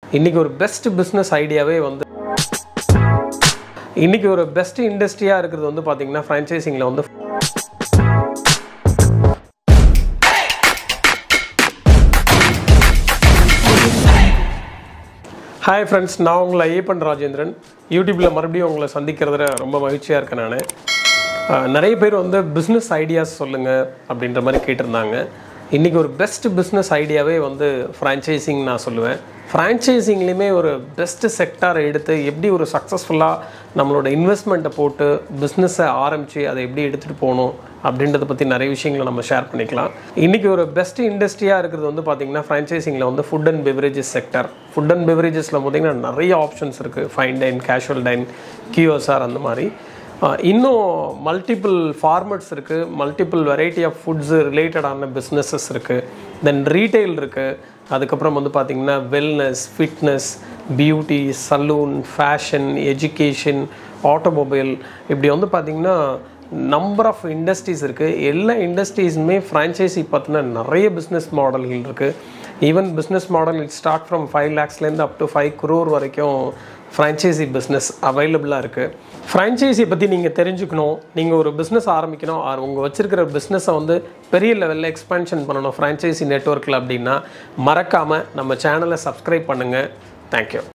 இன்றைக்கி ஒரு best business ஐடியாவே வந்து இன்றைக்கி ஒரு பெஸ்ட் இண்டஸ்ட்ரியாக இருக்கிறது வந்து பார்த்திங்கன்னா ஃப்ரான்ச்சைசிங்கில் வந்து ஹாய் ஃப்ரெண்ட்ஸ் நான் உங்களை ஐயப்பன் ராஜேந்திரன் யூடியூப்பில் மறுபடியும் உங்களை சந்திக்கிறதுல ரொம்ப மகிழ்ச்சியாக இருக்கேன் நான் நிறைய பேர் வந்து பிஸ்னஸ் ஐடியாஸ் சொல்லுங்கள் அப்படின்ற மாதிரி கேட்டிருந்தாங்க இன்றைக்கி ஒரு பெஸ்ட் பிஸ்னஸ் ஐடியாவே வந்து ஃப்ரான்ச்சைசிங் நான் சொல்லுவேன் ஃப்ரான்ச்சைசிங்லேயுமே ஒரு பெஸ்ட் செக்டாரை எடுத்து எப்படி ஒரு சக்ஸஸ்ஃபுல்லாக நம்மளோட இன்வெஸ்ட்மெண்ட்டை போட்டு பிஸ்னஸை ஆரம்பித்து அதை எப்படி எடுத்துகிட்டு போகணும் அப்படின்றத பற்றி நிறைய விஷயங்களை நம்ம ஷேர் பண்ணிக்கலாம் இன்றைக்கி ஒரு பெஸ்ட் இண்டஸ்ட்ரியாக இருக்கிறது வந்து பார்த்திங்கன்னா ஃப்ரான்ச்சைசிங்கில் வந்து food and beverages sector food and பெவரேஜஸில் பார்த்திங்கன்னா நிறைய ஆப்ஷன்ஸ் இருக்குது fine dine casual dine QSR அந்த மாதிரி ஆஹ் இன்னும் மல்டிபிள் ஃபார்மட்ஸ் இருக்குது மல்டிபிள் வெரைட்டி ஆஃப் ஃபுட்ஸு ரிலேட்டடான பிஸ்னஸஸ் இருக்குது தென் ரீட்டைல் இருக்குது அதுக்கப்புறம் வந்து பார்த்திங்கன்னா wellness fitness beauty salon fashion education automobile இப்படி வந்து பார்த்திங்கன்னா நம்பர் ஆஃப் இண்டஸ்ட்ரீஸ் இருக்குது எல்லா இண்டஸ்ட்ரீஸுமே ஃப்ரான்ச்சைசி பார்த்தினா நிறைய பிஸ்னஸ் மாடல்கள் இருக்குது even business model it start from five லேக்ஸ்லேருந்து அப் டு ஃபைவ் குரோர் வரைக்கும் ஃப்ரான்ச்சைசி பிஸ்னஸ் அவைலபிளாக இருக்குது ஃப்ரான்ச்சைஸி பற்றி நீங்கள் தெரிஞ்சுக்கணும் நீங்கள் ஒரு பிஸ்னஸ் ஆரம்பிக்கணும் ஆர் உங்கள் வச்சுருக்கிற பிஸ்னஸை வந்து பெரிய லெவலில் எக்ஸ்பென்ஷன் பண்ணணும் ஃப்ரான்ச்சைசி நெட்ஒர்க்கில் அப்படின்னா மறக்காமல் நம்ம சேனலை சப்ஸ்கிரைப் பண்ணுங்கள் தேங்க்யூ